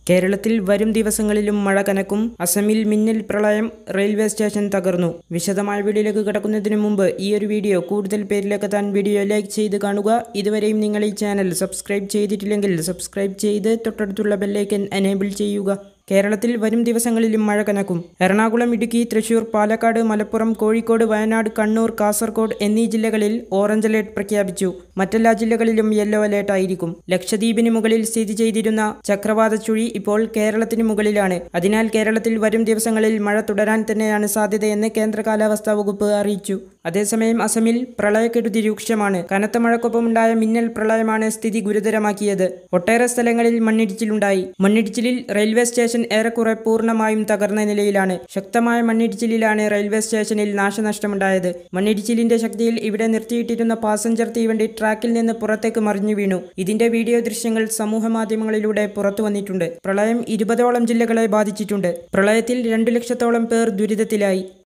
കേരളത്തിൽ വരും ദിവസങ്ങളിലും മഴ കനക്കും അസമിൽ മിന്നൽ പ്രളയം റെയിൽവേ സ്റ്റേഷൻ തകർന്നു വിശദമായ വീഡിയോയിലേക്ക് കിടക്കുന്നതിന് മുമ്പ് ഈ ഒരു വീഡിയോ കൂടുതൽ പേരിലേക്ക് എത്താൻ വീഡിയോ ലൈക്ക് ചെയ്ത് കാണുക ഇതുവരെയും നിങ്ങൾ ഈ ചാനൽ സബ്സ്ക്രൈബ് ചെയ്തിട്ടില്ലെങ്കിൽ സബ്സ്ക്രൈബ് ചെയ്ത് തൊട്ടടുത്തുള്ള ബെല്ലൈക്കൻ എനേബിൾ ചെയ്യുക കേരളത്തിൽ വരും ദിവസങ്ങളിലും മഴ കനക്കും എറണാകുളം ഇടുക്കി തൃശൂർ പാലക്കാട് മലപ്പുറം കോഴിക്കോട് വയനാട് കണ്ണൂർ കാസർഗോഡ് എന്നീ ജില്ലകളിൽ ഓറഞ്ച് അലേർട്ട് പ്രഖ്യാപിച്ചു മറ്റെല്ലാ ജില്ലകളിലും യെല്ലോ അലേർട്ട് ആയിരിക്കും ലക്ഷദ്വീപിന് മുകളിൽ സ്ഥിതി ചെയ്തിരുന്ന ചക്രവാത ചുഴി ഇപ്പോൾ കേരളത്തിന് മുകളിലാണ് അതിനാൽ കേരളത്തിൽ വരും ദിവസങ്ങളിൽ മഴ തുടരാൻ തന്നെയാണ് സാധ്യതയെന്ന് കേന്ദ്ര കാലാവസ്ഥാ വകുപ്പ് അറിയിച്ചു അതേസമയം അസമിൽ പ്രളയക്കെടുതി രൂക്ഷമാണ് കനത്ത മഴക്കൊപ്പമുണ്ടായ മിന്നൽ പ്രളയമാണ് സ്ഥിതി ഗുരുതരമാക്കിയത് ഒട്ടേറെ സ്ഥലങ്ങളിൽ മണ്ണിടിച്ചിലുണ്ടായി മണ്ണിടിച്ചിലിൽ റെയിൽവേ സ്റ്റേഷൻ ഏറെക്കുറെ പൂർണ്ണമായും തകർന്ന നിലയിലാണ് ശക്തമായ മണ്ണിടിച്ചിലിലാണ് റെയിൽവേ സ്റ്റേഷനിൽ നാശനഷ്ടമുണ്ടായത് മണ്ണിടിച്ചിലിന്റെ ശക്തിയിൽ ഇവിടെ നിർത്തിയിട്ടിരുന്ന പാസഞ്ചർ തീവണ്ടി ട്രാക്കിൽ നിന്ന് പുറത്തേക്ക് മറിഞ്ഞു വീണു ഇതിന്റെ വീഡിയോ ദൃശ്യങ്ങൾ സമൂഹ മാധ്യമങ്ങളിലൂടെ പുറത്തു വന്നിട്ടുണ്ട് പ്രളയം ഇരുപതോളം ജില്ലകളെ ബാധിച്ചിട്ടുണ്ട് പ്രളയത്തിൽ രണ്ടു ലക്ഷത്തോളം പേർ ദുരിതത്തിലായി